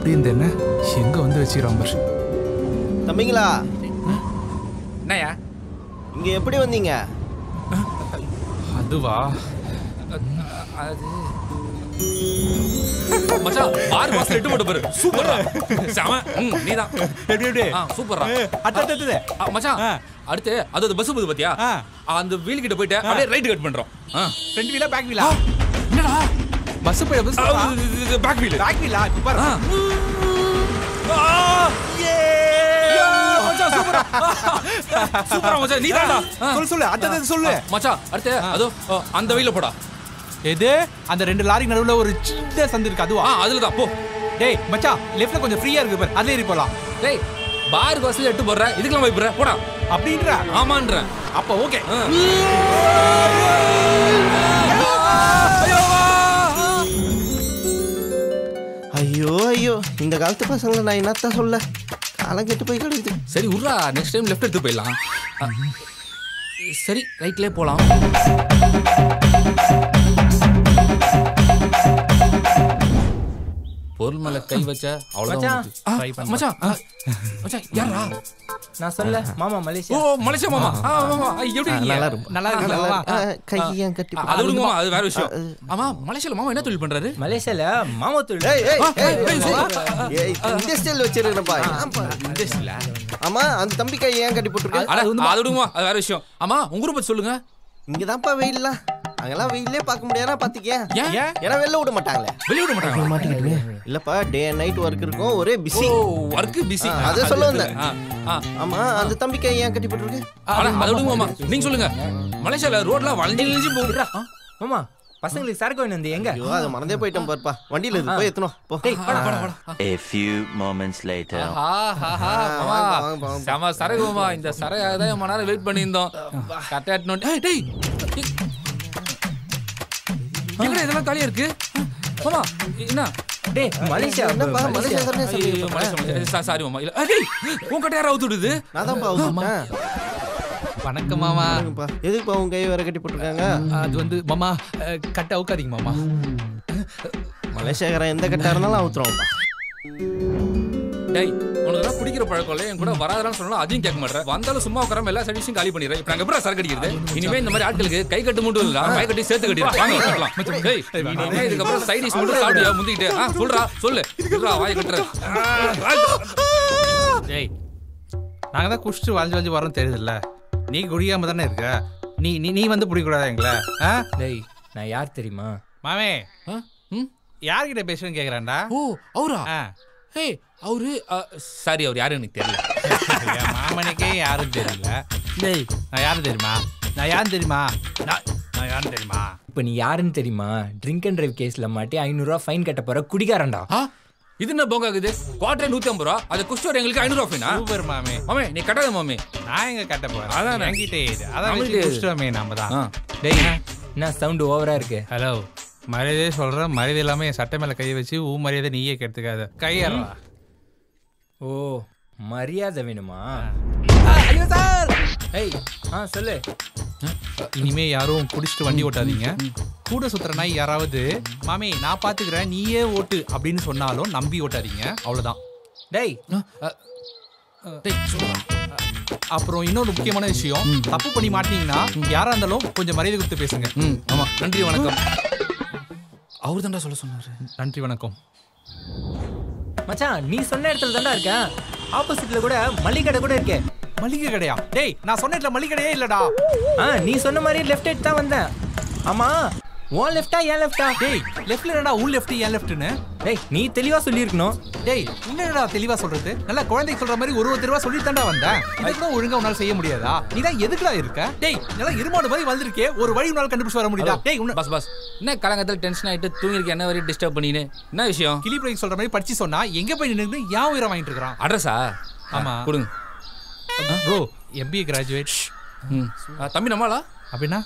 எப்படி இந்த என்ன எங்க வந்து வச்சுக்கிறான் பாரு தம்பிங்களா என்னயா இங்க எப்படி வந்தீங்க அதுவா அது மச்சான் பார் பாஸ் எட்டு போட்டு பாரு சூப்பரா செம ம் நீதான் எப்படி எப்படி ஆ சூப்பரா அடுத்தது ஆ, மச்சான் ஆ. அடுத்து அது அது பஸ் போகுது பாத்தியா ஆ. அந்த வீல் கிட்ட போயிட்டு அப்படியே ரைட் கட் பண்றோம் ஆ. ஃப்ரண்ட் வீலா பேக் வீலா என்னடா பஸ் போய் பஸ் பேக் வீல் பேக் வீலா இப்ப பாரு சூப்பரா மச்சான் நீதான்டா ஆ. சொல்லு சொல்லு அடுத்தது சொல்லு மச்சான் அடுத்து அதோ ஆ, அந்த வீல போடா எது அந்த ரெண்டு லாரி நடுவுல ஒரு சின்ன சந்து இருக்கு அதுவா ஆ அதுல தான் போ டேய் மச்சான் லெஃப்ட்ல கொஞ்சம் ஃப்ரீயா இருக்கு பாரு அதுல ஏறி போலாம் டேய் பார் பஸ்ல எட்டு போடுற இதுக்கெல்லாம் வைப்புற போடா அப்படின்ற ஆமான்றேன் அப்ப ஓகே ஆ. ஐயோ ஐயோ இந்த காலத்து பசங்களை நான் என்னத்தான் சொல்ல காலம் கெட்டு போய் கிடக்குது சரி உர்ரா நெக்ஸ்ட் டைம் லெஃப்ட் எடுத்து போயிடலாம் ஆ. சரி ரைட்லயே போலாம் பொருள் மேல கை வச்ச அவ்வளவுதான் உனக்கு. ஆ, மச்சான் ஆ, மச்சான் யாரா நான் சொல்ல மாமா ஓ மலேசியா மலேசியா மாமா ஆ, மாமா ஆ, எப்படி இருக்கீங்க? நல்லா இருக்கும் நல்லா இருக்கு நல்லா மாமா. இருக்கு. ஆ, கையையும் கட்டி ஆ, அது விடுங்க மாமா அது வேற விஷயம் ஆமா மலேசியால மாமா என்ன தொழில் பண்றாரு மலேசியால மாமா தொழில் ஏய் ஏய் ஆ, ஏய் ஏய், ஏய், ஏய் இண்டஸ்ட்ரியல் வச்சிருக்கிறப்பா ஆமா அந்த தம்பி கை ஏன் கட்டி போட்டுருக்கு அட, அது விடுங்க அது வேற விஷயம் ஆமா உங்க ஊரை பத்தி சொல்லுங்க இங்கதான்ப்பா வெயில்லாம் அங்கெல்லாம் வெயிலே பார்க்க முடியாதுன்னா பாத்துக்கே ஏன் ஏன்னா வெளில விட மாட்டாங்களே வெளிய விட மாட்டாங்க மாட்டிக்கிட்டுமே இல்லப்பா டே அண்ட் நைட் ஒர்க் இருக்கும் ஒரே பிஸி ஓ ஒர்க் பிஸி ஆ, அதை சொல்ல வந்தேன். ஆ, ஆ. ஆமா அந்த தம்பி கை ஏன் கட்டி போட்டுருக்கு அட, அதை விடுங்க மாமா நீங்க சொல்லுங்க மலேசியால ரோட்ல வளைஞ்சு வளைஞ்சு போகுதுடா மாமா பசங்களுக்கு சரக்கு வேணும் வந்து எங்க ஐயோ அதை மறந்தே போயிட்டேன் பாருப்பா வண்டியில இருக்கு போய் எத்தணும் போ A few moments later. ஆஹாஹா, மாமா. வாங்க, வாங்க, வாங்க. செம சரகு மாமா இந்த சரகாக தான் மணி நேரம் வெயிட் பண்ணியிருந்தோம் கரெக்டா எட்டணும் டேய் டேய் எங்கடா இதெல்லாம் காலியா இருக்கு மாமா என்ன டேய் மலேசியா என்னப்பா மலேசியா தானே சொல்லி ஐயோ, மலேசியா, மலேசியா. சா- சாரி மாமா இல்ல ஏய், டேய் உன் கட்ட யாரா அவுத்து விடுது நான் தான்ப்பா விட்டேன் வணக்கம் மாமா எதுக்குப்பா உன் கை வேற கட்டி போட்டிருக்காங்க அது வந்து மாமா அஹ், கட்ட அவுக்காதீங்க மாமா மலேசியாக்காரன் எந்த கட்டா இருந்தாலும் அவுத்துருவான்ப்பா டேய் உனக்கு தான் குடிக்கிற பழக்கம் இல்லை என் கூட வராதன்னு சொன்னாலும் அதையும் கேட்க மாட்டேன் வந்தாலும் சும்மா உட்காராம எல்லா சர்வீஸும் காலி பண்ணிடுறேன் இப்போ நாங்கள் எப்படி சரக்கு அடிக்கிறது இனிமே இந்த மாதிரி ஆட்களுக்கு கை கட்டு மட்டும் இல்ல கை கட்டி சேர்த்து கட்டிடுறேன் வாங்க உட்காரலாம். டேய் இனிமே இதுக்கப்புறம் சைட் டிஷ் மட்டும் சாப்பிடுயா முந்திக்கிட்டு ஆ சொல்றா சொல்லு சொல்றா வாய் கட்டுற டேய் நாங்க தான் குடிச்சிட்டு வளைஞ்சு வளைஞ்சு வரோம் தெரியுதுல்ல நீ குடிக்காம தானே இருக்க நீ நீ நீ வந்து பிடிக்கூடாதா எங்களை ஆ டேய் நான் யார் தெரியுமா மாமே ஆ? ம்? யார்கிட்ட பேசுறேன்னு கேக்குறான்டா ஓ அவரா ஆ ஏய் அவரு சாரி அவர் யாரும் எனக்கு தெரியல என் மாமனுக்கே யாரும் தெரியல டேய் நான் யாரும் தெரியுமா நான் யாரும் தெரியுமா நான் நான் யாரும் தெரியுமா இப்போ நீ யாருன்னு தெரியுமா ட்ரிங்க் அண்ட் டிரைவ் கேஸ்ல மாட்டி ஐநூறுரூவா ஃபைன் கட்ட போற குடிகாரன்டா ஆ இது என்ன போங்க ஆகுது குவார்டர் நூத்தி ஐம்பது ரூபா அதை குஷ்டு வர எங்களுக்கு ஐநூறு ரூபா சூப்பர் மாமே மாமே நீ கட்டாத மாமே நான் எங்க கட்ட போறேன் அதானே. அதான் என்கிட்ட இது அதான் நம்மள்ட்ட வச்சு குடிச்சிட்டோமே நாம தான் ஆ. டேய் என்ன சவுண்ட் ஓவரா இருக்கு ஹலோ மரியாதையே சொல்றேன் மரியாதை இல்லாம என் சட்டை மேல கை வச்சு ஊ மரியாதை நீயே கெடுத்துக்காத கையறா ஓ மரியாதை வேணுமா ஐயோ சார் ஏய் ஆ சொல்லு இனிமே யாரும் குடிச்சிட்டு வண்டி ஓட்டாதீங்க கூட சுத்துற நாய் யாராவது மாமி நான் பாத்துக்கிறேன் நீயே ஓட்டு அப்படின்னு சொன்னாலும் நம்பி ஓட்டாதீங்க அவ்வளவுதான் டேய் டேய் சொல்லுடா. அப்புறம் இன்னொரு முக்கியமான விஷயம் தப்பு பண்ணி மாட்டீங்கன்னா யாரா இருந்தாலும் கொஞ்சம் மரியாதை கொடுத்து பேசுங்க ம் ஆமா நன்றி வணக்கம் அவர் தான்டா சொல்ல சொன்னாரு நன்றி வணக்கம் மச்சான் நீ சொன்ன இடத்துல தான்டா இருக்கேன் ஆப்போசிட்ல கூட மளிகை கடை கூட இருக்கே மளிகை கடையா டேய் நான் சொன்ன இடத்துல மளிகை கடையே இல்லடா ஆ நீ சொன்ன மாதிரி லெஃப்ட் எடுத்து தான் வந்தேன் ஆமா உன் லெஃப்டா ஏன் லெஃப்டா டேய் லெஃப்ட்ல என்னடா உன் லெஃப்ட் ஏன் லெஃப்ட்னு டேய் நீ தெளிவா சொல்லியிருக்கணும் டேய் என்னடா தெளிவா சொல்றது நல்லா குழந்தைக்கு சொல்ற மாதிரி ஒரு ஒருத்தர் ரூபா சொல்லி தாண்டா வந்தேன் இதுக்கு ஒழுங்கா உன்னால செய்ய முடியாதா நீ தான் எதுக்குடா இருக்க டேய் நல்லா இருமாடு மாதிரி வந்திருக்கே ஒரு வழி உன்னால கண்டுபிடிச்சு வர முடியுதா டேய் உன்ன பஸ் பஸ் என்ன கலங்கத்தில் டென்ஷன் ஆயிட்டு தூங்கிருக்க என்ன வரையும் டிஸ்டர்ப் பண்ணின்னு என்ன விஷயம் கிளி பிள்ளைக்கு சொல்ற மாதிரி படிச்சு சொன்னா எங்க போய் நின்று ஏன் உயிரை வாங்கிட்டு இருக்கான் அட்ரஸா ஆமா. கொடுங்க ப்ரோ எம்பிஏ கிராஜுவேட் ம் ஆ, தம்பி நம்மளா அப்படின்னா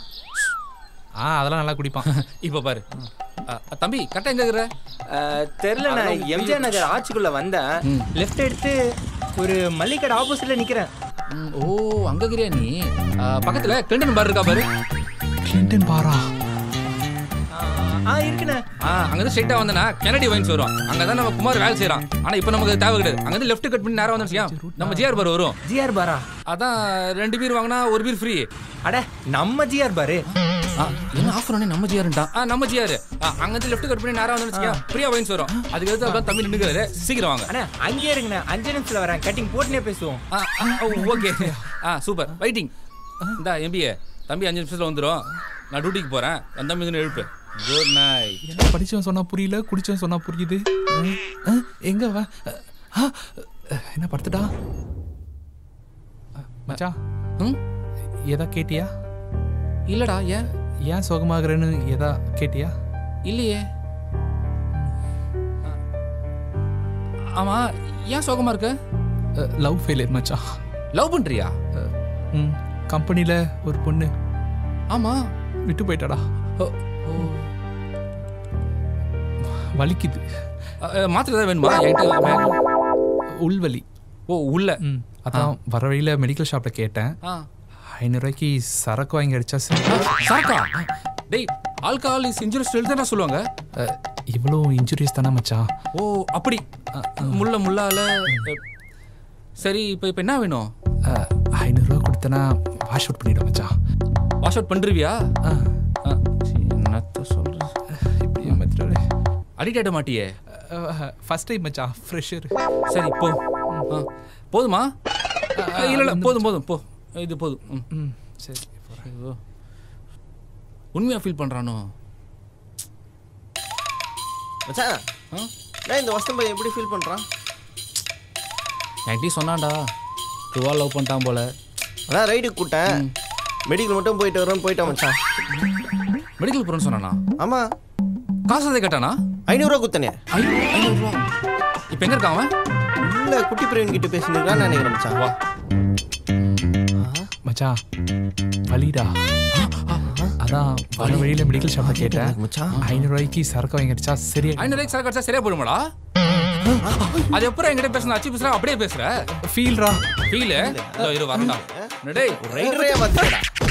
ஆ அதெல்லாம் நல்லா குடிப்பான் இப்போ பாரு ஆ, தம்பி கரெக்டாக எங்க இருக்கிற தெரில நான் எம்ஜிஆர் நகர் ஆட்சிக்குள்ள வந்தேன் லெஃப்ட் எடுத்து ஒரு மளிகை கடை ஆப்போசிட்ல நிக்கிறேன் ம், ஓ அங்க இருக்கிறியா நீ ஆ, பக்கத்துல கிளிண்டன் பார் இருக்கா பாரு கிளின்டன் பாரா ஆ, ஆ இருக்குண்ணே ஆ அங்கிருந்து ஸ்ட்ரைட்டா வந்தனா கெனடி வைன்ஸ் வரும் அங்கதான் நம்ம குமார் வேலை செய்யறான் ஆனா இப்போ நமக்கு அது தேவை கிடையாது அங்கிருந்து லெஃப்ட் கட் பண்ணி நேரா வந்துச்சியா நம்ம ஜிஆர் பார் வரும் ஜிஆர் பாரா அதான் ரெண்டு பீர் வாங்கினா ஒரு பீர் ஃப்ரீ அட நம்ம ஜிஆர் பாரு என்ன ஆஃபர் உடனே நம்ம ஜிஆர்ட்டா ஆ நம்ம ஜிஆர் அங்கிருந்து லெஃப்ட் கட் பண்ணி நேரா வந்துச்சியா ஃப்ரீயா வைன்ஸ் வரும் அதுக்கு எதிர்த்து அப்படியே தம்பி நின்னுக்கிறாரு சீக்கிரம் வாங்க அண்ணா அங்கேயே இருங்கண்ணே அஞ்சு நிமிஷத்துல வரேன் கட்டிங் போட்டுனே பேசுவோம் ஓகே ஆ சூப்பர் வெயிட்டிங் இந்தா எம்பிஏ தம்பி அஞ்சு நிமிஷத்துல வந்துடும் நான் டியூட்டிக்கு போறேன் அந்த தம்பி வந்து எழுப்பு குட் நைட் என்ன படிச்சவன் சொன்னா புரியல குடிச்சவன் சொன்னா புரியுது அஹ், அஹ், எங்க வா அஹ், அஹ், என்ன படுத்துட்டா அஹ், மச்சான் ம் ஏதா கேட்டியா இல்லடா ஏன் ஏன் சோகமாகறேன்னு ஏதா கேட்டியா இல்லையே ஆமா ஏன் சோகமா இருக்க லவ் ஃபெயிலியர் மச்சான் லவ் பண்றியா அஹ், ம் கம்பெனியில் ஒரு பொண்ணு ஆமா விட்டு போயிட்டாடா ஓ, ஓ. வலிக்குது அ, அ, மாத்திரை ஏதாவது வேணுமா என்கிட்ட வே- உள்வலி ஓ உள்ள ம் அதான் வர வழியில் மெடிக்கல் ஷாப்பில் கேட்டேன் ஆ. ஐநூறுரூவாய்க்கு சரக்கு வாங்கி அடிச்சா சரி சரக்கா டேய் ஆல்கஹால் இஸ் இன்ஜுரியஸ் எழுதுனா சொல்லுவாங்க அஹ், இவ்வளோ இன்ஜுரியஸ் தானே மச்சான் ஓ அப்படி அ, முள்ள முள்ளால அ, சரி இப்போ இப்போ என்ன வேணும் அஹ், ஐநூறுரூவா கொடுத்தனா வாஷ் அவுட் பண்ணிவிட மச்சான் வாஷ் அவுட் பண்ணுருவியா ஆ அ, சரி, என்னத்த சொல்ற இப்படி ஏமாத்திட்டாரு அடிக்ட் ஆகிட மாட்டியே ஃபர்ஸ்ட் டைம் மச்சான் ஃப்ரெஷர் சரி போ ஆ, போதுமா அ, இல்ல இல்ல போதும் போதும் போ இது போதும் ம். ம் சரி ஐயோ. உண்மையா ஃபீல் பண்றானோ மச்சான் ஆ? நான் இந்த வசந்தம் பையன் எப்படி ஃபீல் பண்றான் என்கிட்டயும் சொன்னான்டா டுவா லவ் பண்ணிட்டான் போல அதான் ரைடுக்கு கூட்டேன் மெடிக்கல் மட்டும் போயிட்டு வரேன்னு போயிட்டான் மச்சான் மெடிக்கல் போறேன்னு சொன்னானா ஆமா காசு அதை கேட்டானா ஐநூறுரூவா குத்தனே ஐ- ஐநூறுரூவா இப்போ எங்க இருக்கான் அவன் இல்ல குட்டி பிரவீன் கிட்ட பேசினிருக்கான்னு நினைக்கிறேன் மச்சான் வா மச்சான் வலிடா அதான் வர வழியில் மெடிக்கல் ஷாப்பில் கேட்டேன் மச்சான் ஐநூறுரூவாய்க்கு சரக்கு வாங்கி அடிச்சா சரி ஐநூறு சரக்கு அடிச்சா சரியா போயிடுமாடா அது எப்பறம் என்கிட்ட பேசுன அச்சு பேசுற அப்படியே பேசுற ஃபீல்ரா ஃபீல் இதோ இரு வரண்டா டேய் ரைடரே பார்த்துக்கடா